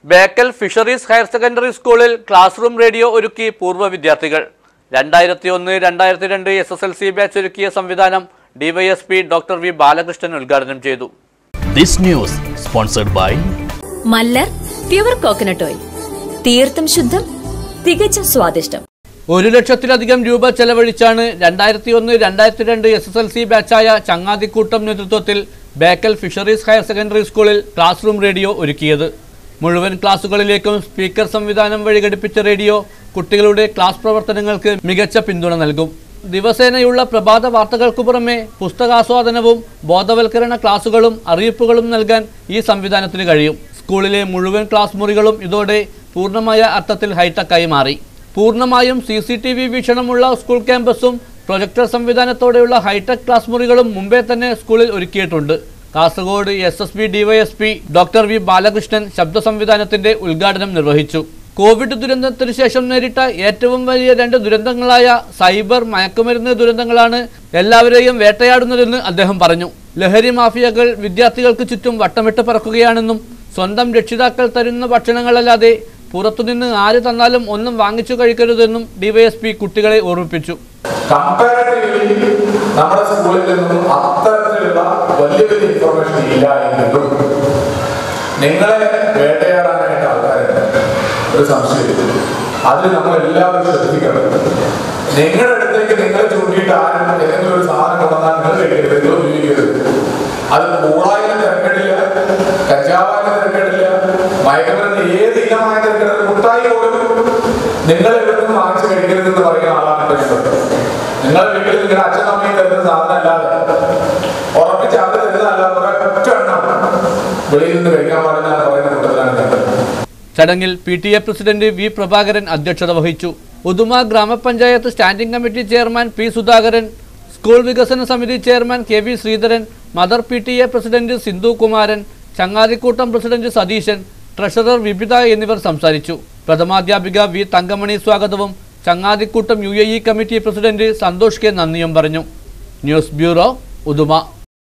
Bekal fisheries higher secondary സ്കൂളിൽ class room radio ഒരുക്കി പൂർവ്വ വിദ്യാർത്ഥികൾ രണ്ടായിരത്തി ഒന്ന് രണ്ടായിരത്തി രണ്ട് S S L C batch ഒരുക്കിയ സംവിധാനം ഡിവൈഎസ്പി ഡോക്ടർ വി ബാലകൃഷ്ണൻ ഉദ്ഘാടനം ചെയ്തു This news sponsored by Mallar pure coconut oil തീർത്തും ശുദ്ധം തികച്ചും സ്വാദിഷ്ടം ഒരു ലക്ഷത്തിലധികം രൂപ ചെലവഴിച്ചാണ് രണ്ടായിരത്തി ഒന്ന് രണ്ടായിരത്തി രണ്ട് എസ് എസ് എൽ സി ബാച്ചായ ചങ്ങാതിക്കൂട്ടം നേതൃത്വത്തിൽ ബേക്കൽ ഫിഷറീസ് ഹയർ സെക്കൻഡറി സ്കൂളിൽ ക്ലാസ് റൂം റേഡിയോ ഒരുക്കിയത് മുഴുവൻ ക്ലാസുകളിലേക്കും സ്പീക്കർ സംവിധാനം വഴി ഘടിപ്പിച്ച റേഡിയോ കുട്ടികളുടെ ക്ലാസ് പ്രവർത്തനങ്ങൾക്ക് മികച്ച പിന്തുണ നൽകും ദിവസേനയുള്ള പ്രഭാത വാർത്തകൾക്കു പുറമെ പുസ്തകാസ്വാദനവും ബോധവൽക്കരണ ക്ലാസുകളും അറിയിപ്പുകളും നൽകാൻ ഈ സംവിധാനത്തിന് കഴിയും സ്കൂളിലെ മുഴുവൻ ക്ലാസ് മുറികളും ഇതോടെ പൂർണ്ണമായ അർത്ഥത്തിൽ ഹൈടെക്കായി മാറി പൂർണ്ണമായും സി സി ടി വി വീക്ഷണമുള്ള സ്കൂൾ ക്യാമ്പസും പ്രൊജക്ടർ സംവിധാനത്തോടെയുള്ള ഹൈടെക് ക്ലാസ് മുറികളും മുമ്പേ തന്നെ സ്കൂളിൽ ഒരുക്കിയിട്ടുണ്ട് Kasaragod S S B DYSP doctor V Balakrishnan ശബ്ദ സംവിധാനത്തിന്റെ ഉദ്ഘാടനം നിർവഹിച്ചു കോവിഡ് ദുരന്തത്തിന് ശേഷം നേരിട്ട ഏറ്റവും വലിയ രണ്ട് ദുരന്തങ്ങളായ സൈബർ മയക്കുമരുന്ന് ദുരന്തങ്ങളാണ് എല്ലാവരെയും വേട്ടയാടുന്നതെന്ന് അദ്ദേഹം പറഞ്ഞു ലഹരി മാഫിയകൾ വിദ്യാർത്ഥികൾക്ക് ചുറ്റും വട്ടമിട്ട് പറക്കുകയാണെന്നും സ്വന്തം രക്ഷിതാക്കൾ തരുന്ന ഭക്ഷണങ്ങളല്ലാതെ പുറത്തുനിന്ന് ആര് തന്നാലും ഒന്നും വാങ്ങിച്ചു കഴിക്കരുതെന്നും ഡിവൈഎസ്പി കുട്ടികളെ ഓർമ്മിപ്പിച്ചു കമ്പാരിറ്റീവ്ലി നമ്മുടെ സ്കൂളിൽ നിന്നും അത്തരത്തിലുള്ള വലിയ വലിയ ഇൻഫർമേഷൻ ഇല്ല എങ്കിലും നിങ്ങളെ വേട്ടയാടാനായിട്ട് ആൾക്കാരുണ്ട് ഒരു സംശയം അതിൽ നമ്മൾ എല്ലാവരും ശ്രദ്ധിക്കണം നിങ്ങളുടെ അടുത്തേക്ക് നിങ്ങൾ ചൂണ്ടിയിട്ട് ആരും ഏതെങ്കിലും ഒരു സാധനം കൊണ്ടുവന്നാൽ നിങ്ങൾ കഴിക്കരുത് നിങ്ങൾ ഉപയോഗിക്കരുത് അത് കൂളായാലും തിരക്കേടില്ല കഞ്ചാവായാലും തിരക്കേടില്ല മയക്കുമരുന്ന് ഏത് ഇനമായ തിരക്കേടില്ല മുട്ടായി പോലും നിങ്ങൾ ഇവിടെ നിന്ന് വാങ്ങിച്ച് കഴിക്കരുതെന്ന് പറയുന്ന ആളാണ് ഇപ്പൊ ഞാൻ നിങ്ങളുടെ വീട്ടിൽ നിങ്ങളുടെ അച്ഛനും അമ്മയും തരുന്ന സാധനം അല്ലാതെ ഉറപ്പിച്ച് അവർ തരുന്നതല്ലാതെ ഒരൊറ്റ എണ്ണം വെളിയിൽ നിന്ന് കഴിക്കാൻ പാടില്ല എന്ന് പറയുന്ന കൂട്ടത്തിലാണ് ഞാൻ ചടങ്ങിൽ P T A president V Prabhakaran അധ്യക്ഷത വഹിച്ചു ഉദുമ ഗ്രാമപഞ്ചായത്ത് standing committee chairman P Sudhakaran school വികസന സമിതി chairman K V Sreedharan mother P T A president Sindhu Kumaran ചങ്ങാതിക്കൂട്ടം പ്രസിഡന്റ് സതീശൻ ട്രഷറർ വിപിത എന്നിവർ സംസാരിച്ചു പ്രഥമാധ്യാപിക വി തങ്കമണി സ്വാഗതവും ചങ്ങാതിക്കൂട്ടം U A E committee president Santhosh K നന്ദിയും പറഞ്ഞു ന്യൂസ് ബ്യൂറോ ഉദുമ